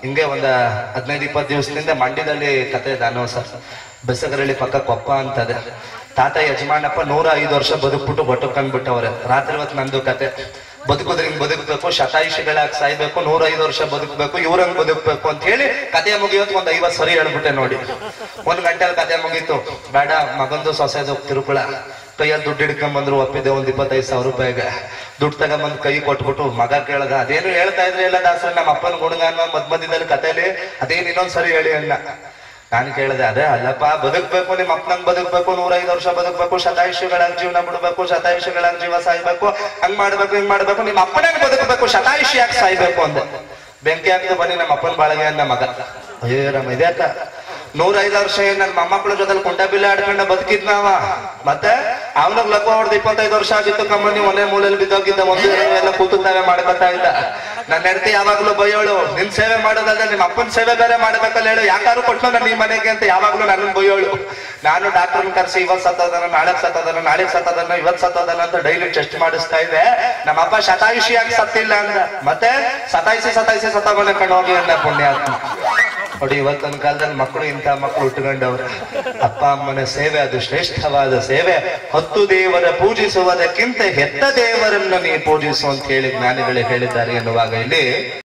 ಹಿಂಗೆ ಒಂದ ಹದಿನೈದು ಇಪ್ಪತ್ತು ದಿವಸದಿಂದ ಮಂಡ್ಯದಲ್ಲಿ ಕತೆ ದಾನವ ಸರ್ ಬೆಸಗರಳ್ಳಿ ಪಕ್ಕ ಕೊಪ್ಪ ಅಂತದೆ ತಾತ ಯಜಮಾನಪ್ಪ ನೂರ ಐದು ವರ್ಷ ಬದುಕ್ಬಿಟ್ಟು ಬದುಕಂದ್ಬಿಟ್ಟವ್ರೆ ರಾತ್ರಿ ಹೊತ್ತು ನಂದು ಕತೆ ಬದುಕುದ್ರೆ ಹಿಂಗ್ ಬದುಕ್ಬೇಕು ಶತಾಯುಷಿಗಳಾಗಿ ಸಾಯ್ಬೇಕು ನೂರ ಐದು ವರ್ಷ ಬದುಕ್ಬೇಕು ಇವ್ರಂಗ್ ಬದುಕ್ಬೇಕು ಅಂತ ಹೇಳಿ ಕತೆ ಮುಗಿಯೋತ್ ಒಂದ್ ಐವತ್ ಸರಿ ಹೇಳ್ಬಿಟ್ಟೆ ನೋಡಿ ಒಂದ್ ಗಂಟೆಲ್ ಕತೆ ಮುಗೀತು ಬೇಡ ಮಗಂದು ಸೊಸೆದು ಕಿರುಕುಳ ಕೈಯಲ್ಲಿ ದುಡ್ಡು ಹಿಡ್ಕೊಂಡ್ ಬಂದ್ರು ಒಪ್ಪಿದೆ ಒಂದ್ ಇಪ್ಪತ್ತೈದು ಸಾವಿರ ರೂಪಾಯಿಗೆ ದುಡ್ಡು ತಗೊಂಬಂದ್ ಕೈ ಕೊಟ್ಬಿಟ್ಟು ಮಗ ಕೇಳ್ದ ಅದೇನು ಹೇಳ್ತಾ ಇದ್ರಿ ಎಲ್ಲ ದಾಸರ ನಮ್ಮ ಅಪ್ಪನ ಗುಣಗ ಅನ್ನೋ ಮದ್ ಮಧ್ಯದಲ್ಲಿ ಕತೆಲಿ ಅದೇನ್ ಇನ್ನೊಂದ್ ಸರಿ ಹೇಳಿ ಅನ್ನ ನಾನು ಕೇಳಿದೆ ಅದೇ ಅಲ್ಲಪ್ಪ ಬದುಕ್ಬೇಕು ನಿಮ್ಮ ಅಪ್ಪನಂಗ್ ಬದುಕ್ಬೇಕು ನೂರೈದು ವರ್ಷ ಬದುಕ್ಬೇಕು ಶತಾಯುಷಿಗಳಾಗಿ ಜೀವನ ಬಿಡ್ಬೇಕು ಶತಾಯುಷಿಗಳಾಗಿ ಜೀವ ಸಾಯ್ಬೇಕು ಹಂಗ್ ಮಾಡ್ಬೇಕು ಹಿಂಗ್ ಮಾಡ್ಬೇಕು ನಿಮ್ಮ ಅಪ್ಪನಂಗ್ ಬದುಕ್ಬೇಕು ಶತಾಯುಷಿಯಾಗಿ ಸಾಯ್ಬೇಕು ಅಂದೆ ಬೆಂಕಿ ಹಾಕಿದ ಬನ್ನಿ ನಮ್ಮ ಅಪ್ಪನ ಬಾಳಗೆ ಅಂದ ಮಗ ಅಯ್ಯೋ ರಾಮ ಇದ್ಯಾಕ ನೂರೈದು ವರ್ಷ ಏನ್ ನನ್ನ ಮೊಮ್ಮಕ್ಕಳ ಜೊತೆ ಕುಂಟ ಬಿಲ್ಲ ಆಡ್ಕೊಂಡ ಬದುಕಿದ್ನವ ಮತ್ತೆ ಅವನಿಗೆ ಲಘು ಹೊಡೆದು ಇಪ್ಪತ್ತೈದು ವರ್ಷ ಆಗಿತ್ತು ಕಮ್ಮನಿ ಒಂದೇ ಮೂಲೆಯಲ್ಲಿ ಬಿದ್ದೋಗಿದ್ದ ಒಂದು ಎಲ್ಲ ಕೂತುತ್ತಾವೆ ಮಾಡ್ಕೊತಾ ಇದ್ದ ನನ್ನ ಹೆಂಡತಿ ಯಾವಾಗ್ಲೂ ಬೈಯೋಳು ನಿನ್ ಸೇವೆ ಮಾಡೋದಲ್ಲ ನಿಮ್ಮ ಅಪ್ಪನ ಸೇವೆ ಬೇರೆ ಮಾಡ್ಬೇಕಲ್ಲ ಹೇಳು ಯಾಕಾರು ಕೊಟ್ಲು ನನ್ನ ಈ ಮನೆಗೆ ಅಂತ ಯಾವಾಗ್ಲೂ ನನ್ನ ಬೈಯೋಳು ನಾನು ಡಾಕ್ಟರ್ನ ಕರ್ಸಿ ಇವತ್ ಸತ್ತೋದನ ನಾಳೆ ಸತ್ತೋದನ ನಾಳೆ ಸತ್ತೋದನ ಇವತ್ ಸತ್ತೋದನ ಅಂತ ಡೈಲಿ ಟೆಸ್ಟ್ ಮಾಡಿಸ್ತಾ ಇದ್ದೆ ನಮ್ಮಪ್ಪ ಶತಾಯುಷಿಯಾಗಿ ಸತ್ತಿಲ್ಲ ಅಂದ ಮತ್ತೆ ಸತಾಯಿಸಿ ಸತಾಯಿಸಿ ಸತ್ತೋಗಣ ಕಣ್ ಹೋಗಿ ಅಂದ ಪುಣ್ಯಾತ್ಮ ನೋಡಿ ಇವತ್ತಿನ ಕಾಲದಲ್ಲಿ ಮಕ್ಕಳು ಇಂಥ ಮಕ್ಕಳು ಉಟ್ಕೊಂಡವ್ರೆ ಅಪ್ಪ ಅಮ್ಮನ ಸೇವೆ ಅದು ಶ್ರೇಷ್ಠವಾದ ಸೇವೆ ಹತ್ತು ದೇವರ ಪೂಜಿಸುವುದಕ್ಕಿಂತ ಹೆತ್ತ ದೇವರನ್ನು ನೀ ಪೂಜಿಸು ಅಂತ ಹೇಳಿ ಜ್ಞಾನಿಗಳೇ ಹೇಳಿದ್ದಾರೆ ಎನ್ನುವಾಗ ಇಲ್ಲಿ